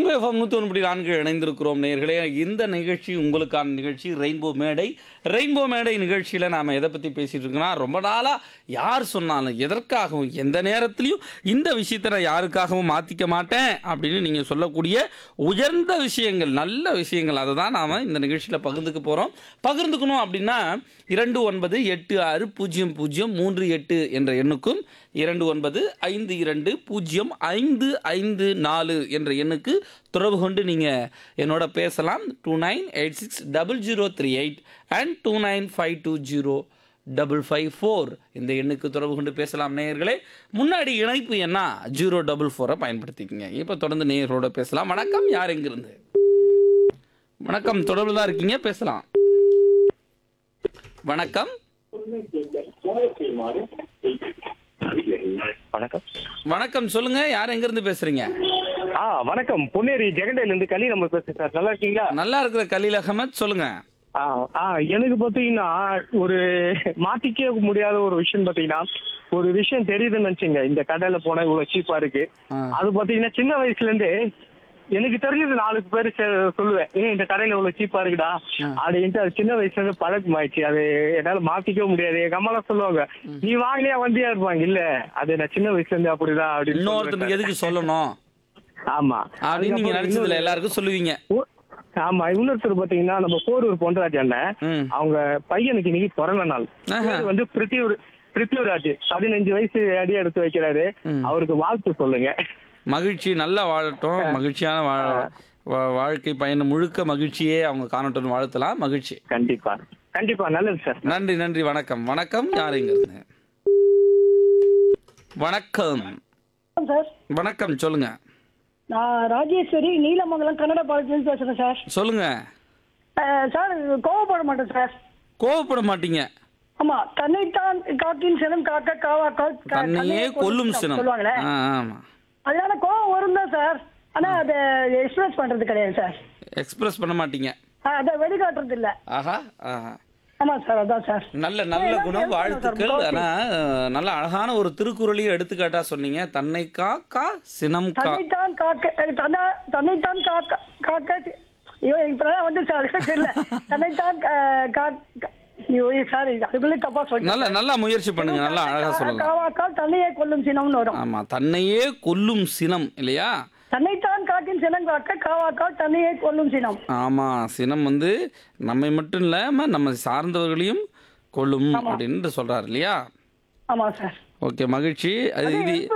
Rainbow FM நூற்றி ஒன்று நான்கு இணைந்திருக்கிறோம் நேர்களே இந்த நிகழ்ச்சி உங்களுக்கான நிகழ்ச்சி ரெயின்போ மேடை ரெயின்போ மேடை நிகழ்ச்சியில் நாம் எதை பற்றி பேசிகிட்டு இருக்கோம்னா ரொம்ப நாளாக யார் சொன்னாலும் எதற்காகவும் எந்த நேரத்துலையும் இந்த விஷயத்தை நான் யாருக்காகவும் மாற்றிக்க மாட்டேன் அப்படின்னு நீங்கள் சொல்லக்கூடிய உயர்ந்த விஷயங்கள் நல்ல விஷயங்கள் அதை தான் நாம் இந்த நிகழ்ச்சியில் பகிர்ந்துக்க போகிறோம் பகிர்ந்துக்கணும் அப்படின்னா இரண்டு ஒன்பது எட்டு ஆறு பூஜ்ஜியம் பூஜ்ஜியம் மூன்று எட்டு என்ற எண்ணுக்கும் இரண்டு ஒன்பது ஐந்து இரண்டு பூஜ்ஜியம் ஐந்து ஐந்து நாலு என்ற எண்ணுக்கு தொடர்பு கொண்டு நீங்கள் என்னோட பேசலாம் two nine eight six double zero three eight and two nine five two zero double five four இந்த எண்ணுக்கு தொடர்பு கொண்டு பேசலாம் நேயர்களே முன்னாடி இணைப்பு என்ன ஜீரோ டபுள் ஃபோரை பயன்படுத்திக்கங்க இப்போ தொடர்ந்து நேயர்களோட பேசலாம் வணக்கம் யார் எங்கிருந்து வணக்கம் தொடர்பு தான் இருக்கீங்க பேசலாம் வணக்கம் வணக்கம் வணக்கம் சொல்லுங்க யார் எங்கிருந்து பேசுறீங்க ஆ வணக்கம் பொன்னேரி ஜெகண்டையில இருந்து கலி நம்ம பேசுறேன் சார் நல்லா இருக்கீங்களா நல்லா இருக்கிற கலீல் அகமத் சொல்லுங்க ஆ ஆ எனக்கு பாத்தீங்கன்னா ஒரு மாத்திக்க முடியாத ஒரு விஷயம் பாத்தீங்கன்னா ஒரு விஷயம் தெரியுதுன்னு நினைச்சுங்க இந்த கடையில போனா இவ்வளவு சீப்பா இருக்கு ஆ. அது பாத்தீங்கன்னா சின்ன வயசுல இருந்து எனக்கு தெரிஞ்சது நாலு பேரு செ- சொல்லுவேன் ஏன் இந்த கடையில இவ்வளவு சீப்பா இருக்குடா அப்படின்ட்டு அது சின்ன வயசுல இருந்து பழக்கமாயிடுச்சு அது என்னால மாத்திக்க முடியாது எங்க அம்மா எல்லாம் சொல்லுவாங்க நீ வாங்கினியா வண்டியா இருப்பாங்க இல்ல அது நான் சின்ன வயசுல இருந்து அப்படிதான் அப்படின்னு இன்னொருத்தனுக்கு சொல்லுவேன் எதுக்கு சொல்லணும் சார். ஆமா அப்படின்னு நீங்க அதுக்கப்புறம் நினைச்சதுல இன்னொரு- எல்லாருக்கும் சொல்லுவீங்க ஓ- ஆமா இன்னொருத்தர் பாத்தீங்கன்னா நம்ம போரூர் பொன்ராஜ் அண்ணன் ம். அவங்க பையனுக்கு இன்னைக்கு பிறந்த நாள் ஆஹா. பேரு வந்து பிருத்தியூர் பிருத்தியூராஜ் பதினஞ்சு வயசு அடி எடுத்து வைக்கிறாரு ம். அவருக்கு வாழ்த்து சொல்லுங்க மகிழ்ச்சி நல்லா வாழட்டும் மகிழ்ச்சியான வா- வா- வாழ்க்கை பயணம் முழுக்க மகிழ்ச்சியே அவங்க காணட்டும் வாழ்த்தலாம் மகிழ்ச்சி கண்டிப்பா கண்டிப்பா நல்லது சார் நன்றி நன்றி வணக்கம் வணக்கம் யார் எங்க இருந்து வணக்கம் சார் வணக்கம் சொல்லுங்க நான் ராஜேஸ்வரி நீலமங்கலம் கன்னட பாலத்திலிருந்து பேசுறேன் சார் சொல்லுங்க அஹ், சார் கோவப்பட மாட்டேன் சார் கோவப்பட மாட்டீங்க ஆமா தன்னைத்தான் காக்கின் சினம் காக்க காவா கால் க- தன்னையே தன்னையே கொல்லும் சினம் சொல்லுவாங்களே ஆ, ஆமா அதனால கோவம் வரும் தான் சார் ஆனா அதை எக்ஸ்பிரஸ் பண்றது கிடையாது சார் எக்ஸ்பிரஸ் பண்ண மாட்டீங்க அஹ், அதை வெளிக்காட்டுறது இல்ல ஆஹா ஆஹா ஆமா சார் அதான் சார் நல்ல நல்ல குணம் வாழ்த்துக்கள் ஆனா அஹ், நல்ல அழகான ஒரு திருக்குறளையும் எடுத்துக்காட்டா சொன்னீங்க தன்னை காக்கா சினம் கா தன்னைத்தான் காக்க அஹ், தன்னை- தன்னைத்தான் காக்க காக்க ஐயோ இப்பதான் வந்து சார் தெரியல தன்னைத்தான் அஹ், கா- ஐயோ சார் அதுக்குள்ளே தப்பா சொல்லிட்டேன் நல்ல நல்லா முயற்சி பண்ணுங்க நல்லா அழகா சொல்லலாம் காவாக்கால் தன்னையே கொல்லும் சினம்னு வரும் ஆமா தன்னையே கொல்லும் சினம் இல்லையா தன்னைத்தான் காக்கின் சினம் காக்க காவாக்கால் தன்னையே கொல்லும் சினம் ஆமா சினம் வந்து நம்மை மட்டும் இல்லாம நம்ம சார்ந்தவர்களையும் கொல்லும் அப்படின்னு சொல்றாரு இல்லையா ஆமா சார் ஓகே மகிழ்ச்சி அது இது